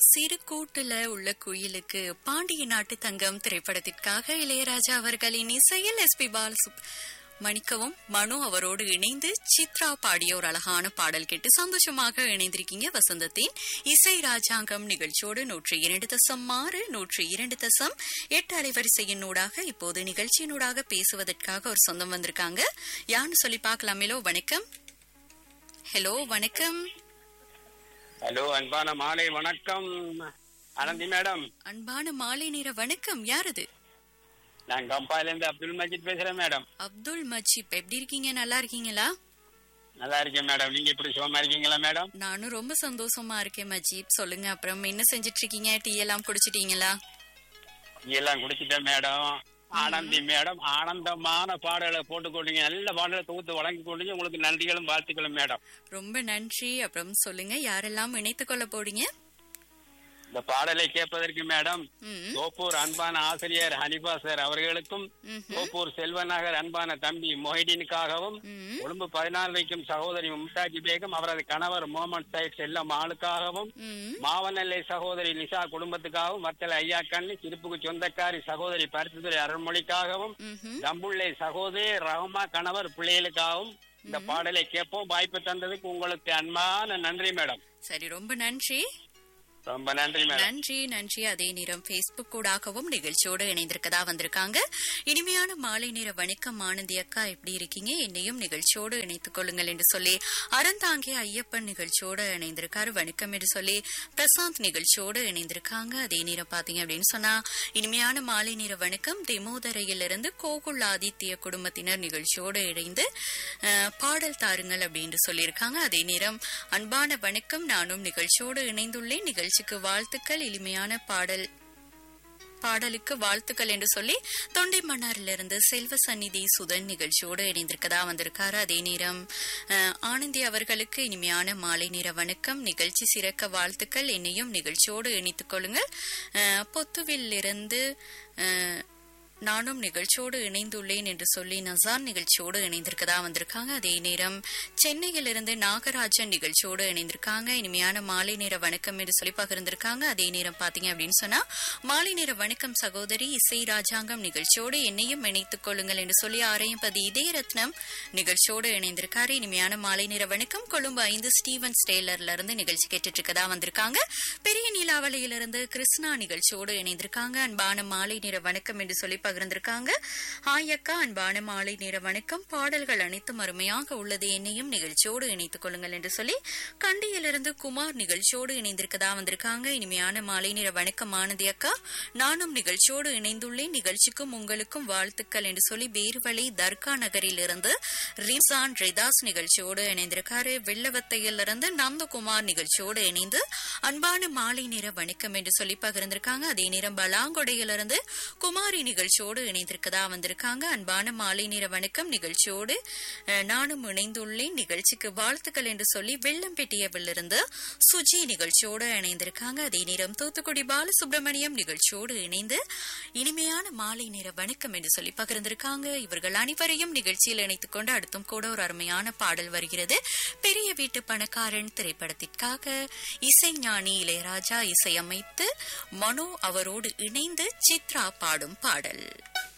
சிறு கூட்டுல உள்ள குயிலுக்கு பாண்டிய நாட்டு தங்கம் திரைப்படத்திற்காக இளையராஜா அவர்களின் இசையில் எஸ் பி பாலசுப் மணிக்கவும் மனு அவரோடு இணைந்து சித்ரா பாடிய ஒரு அழகான பாடல் கேட்டு சந்தோஷமாக இணைந்திருக்கீங்க வசந்தத்தின் இசை ராஜாங்கம் நிகழ்ச்சியோடு நூற்றி இரண்டு தசம் ஆறு நூற்றி இரண்டு தசம் எட்டு அலைவரிசையினூடாக இப்போது நிகழ்ச்சியினூடாக பேசுவதற்காக ஒரு சொந்தம் வந்திருக்காங்க யான்னு சொல்லி பார்க்கலாமேலோ வணக்கம் ஹலோ வணக்கம் ஹலோ அன்பான மாலை வணக்கம் ஆனந்தி மேடம் அன்பான மாலை நேர வணக்கம் யார் அது நான் கம்பாயில இருந்து அப்துல் மஜித் பேசுறேன் மேடம் அப்துல் மஜீப் எப்படி இருக்கீங்க நல்லா இருக்கீங்களா நல்லா இருக்கேன் மேடம் நீங்க இப்படி சுகமா இருக்கீங்களா மேடம் நானும் ரொம்ப சந்தோஷமா இருக்கேன் மஜீப் சொல்லுங்க அப்புறம் என்ன செஞ்சிட்டு இருக்கீங்க டீ எல்லாம் குடிச்சிட்டீங்களா டீ எல்லாம் குடிச்சிட்டேன் மேடம் ஆனந்தி மேடம் ஆனந்தமான பாடலை போட்டு கொண்டீங்க நல்ல பாடலை தொகுத்து வழங்கி கொண்டீங்க உங்களுக்கு நன்றிகளும் வாழ்த்துக்களும் மேடம் ரொம்ப நன்றி அப்புறம் சொல்லுங்க யாரெல்லாம் இணைத்துக் கொள்ள போறீங்க இந்த பாடலை கேட்பதற்கு மேடம் ம், தோப்பூர் அன்பான ஆசிரியர் ஹனிபா சார் அவர்களுக்கும் ம்ஹும். தோப்பூர் செல்வநகர் அன்பான தம்பி மொஹிடீனுக்காகவும் ம், கொழும்பு பதினாறு வைக்கும் சகோதரி மும்தாஜி பேகம் அவரது கணவர் முகமது சைட் செல்லம் ஆளுக்காகவும் ம், மாவனல்லை சகோதரி நிஷா குடும்பத்துக்காகவும் மத்தள ஐயா கண்ணி திருப்புக்கு சொந்தக்காரி சகோதரி பரிசுத்துறை அருள்மொழிக்காகவும் ம்ஹும். தம்புள்ளை சகோதரி ரஹமா கணவர் பிள்ளைகளுக்காகவும் இந்த பாடலை கேட்போம் வாய்ப்பு தந்ததுக்கு உங்களுக்கு அன்பான நன்றி மேடம் சரி ரொம்ப நன்றி ரொம்ப நன்றி மேடம் நன்றி நன்றி அதே நேரம் பேஸ்புக் கூடாகவும் நிகழ்ச்சியோடு இணைந்திருக்கதா வந்திருக்காங்க இனிமையான மாலை நேர வணக்கம் ஆனந்தி அக்கா எப்படி இருக்கீங்க என்னையும் நிகழ்ச்சியோடு இணைத்துக் கொள்ளுங்கள் என்று சொல்லி அறந்தாங்கி ஐயப்பன் நிகழ்ச்சியோடு இணைந்திருக்காரு வணக்கம் என்று சொல்லி பிரசாந்த் நிகழ்ச்சியோடு இணைந்திருக்காங்க அதே நேரம் பாத்தீங்க அப்படின்னு சொன்னா இனிமையான மாலை நேர வணக்கம் தெமோதரையிலிருந்து கோகுல் ஆதித்ய குடும்பத்தினர் நிகழ்ச்சியோடு இணைந்து அஹ், பாடல் தாருங்கள் அப்படின்னு சொல்லியிருக்காங்க அதே நேரம் அன்பான வணக்கம் நானும் நிகழ்ச்சியோடு இணைந்துள்ளேன் நிகழ்ச்சிக்கு வாழ்த்துக்கள் எளிமையான பாடல் பாடலுக்கு வாழ்த்துக்கள் என்று சொல்லி தொண்டை மன்னாரிலிருந்து செல்வ சந்நிதி சுதன் நிகழ்ச்சியோடு இணைந்திருக்கதா வந்திருக்காரு அதே நேரம் அஹ், ஆனந்தி அவர்களுக்கு இனிமையான மாலை நேர வணக்கம் நிகழ்ச்சி சிறக்க வாழ்த்துக்கள் என்னையும் நிகழ்ச்சியோடு இணைத்துக் கொள்ளுங்கள் அஹ், பொத்துவிலிருந்து அஹ், நானும் நிகழ்ச்சியோடு இணைந்துள்ளேன் என்று சொல்லி நசான் நிகழ்ச்சியோடு இணைந்திருக்கதா வந்திருக்காங்க அதே நேரம் சென்னையிலிருந்து நாகராஜன் நிகழ்ச்சியோடு இணைந்திருக்காங்க இனிமையான மாலை நேர வணக்கம் என்று சொல்லி பகிர்ந்திருக்காங்க அதே நேரம் பாத்தீங்க அப்படின்னு சொன்னா மாலை நேர வணக்கம் சகோதரி இசை ராஜாங்கம் நிகழ்ச்சியோடு என்னையும் இணைத்துக் கொள்ளுங்கள் என்று சொல்லி ஆரையம்பதி இதய ரத்னம் நிகழ்ச்சியோடு இணைந்திருக்காரு இனிமையான மாலை நேர வணக்கம் கொழும்பு ஐந்து ஸ்டீவன் ஸ்டேலர்ல இருந்து நிகழ்ச்சி கேட்டுட்டு இருக்கதா வந்திருக்காங்க பெரிய நீலாவளையிலிருந்து கிருஷ்ணா நிகழ்ச்சியோடு இணைந்திருக்காங்க அன்பான மாலை நேர வணக்கம் என்று சொல்லி பகிர்ந்திருக்காங்க ஹாய் அக்கா அன்பான மாலை நேர வணக்கம் பாடல்கள் அனைத்தும் அருமையாக உள்ளது என்னையும் நிகழ்ச்சியோடு இணைத்துக் கொள்ளுங்கள் என்று சொல்லி கண்டியிலிருந்து குமார் நிகழ்ச்சியோடு இணைந்திருக்கதா வந்திருக்காங்க இனிமையான மாலை நேர வணக்கம் ஆனந்தி அக்கா நானும் நிகழ்ச்சியோடு இணைந்துள்ளேன் நிகழ்ச்சிக்கும் உங்களுக்கும் வாழ்த்துக்கள் என்று சொல்லி பேர்வழி தர்கா நகரிலிருந்து ரிம்சான் ரிதாஸ் நிகழ்ச்சியோடு இணைந்திருக்காரு வெள்ளவத்தையிலிருந்து நந்தகுமார் நிகழ்ச்சியோடு இணைந்து அன்பான மாலை நேர வணக்கம் என்று சொல்லி பகிர்ந்திருக்காங்க அதே நேரம் பலாங்கொடையிலிருந்து குமாரி நிகழ்ச்சியோடு இணைந்திருக்கதா வந்திருக்காங்க அன்பான மாலை நேர வணக்கம் நிகழ்ச்சியோடு அஹ், நானும் இணைந்துள்ளேன் நிகழ்ச்சிக்கு வாழ்த்துக்கள் என்று சொல்லி வெள்ளம்பெட்டியவிலிருந்து சுஜி நிகழ்ச்சியோடு இணைந்திருக்காங்க அதே நேரம் தூத்துக்குடி பாலசுப்ரமணியம் நிகழ்ச்சியோடு இணைந்து இனிமையான மாலை நேர வணக்கம் என்று சொல்லி பகிர்ந்திருக்காங்க இவர்கள் அனைவரையும் நிகழ்ச்சியில் இணைத்துக் கொண்டு அடுத்தும் கூட ஒரு அருமையான பாடல் வருகிறது பெரிய வீட்டு பணக்காரன் திரைப்படத்திற்காக இசைஞானி இளையராஜா இசையமைத்து மனோ அவரோடு இணைந்து சித்ரா பாடும் பாடல்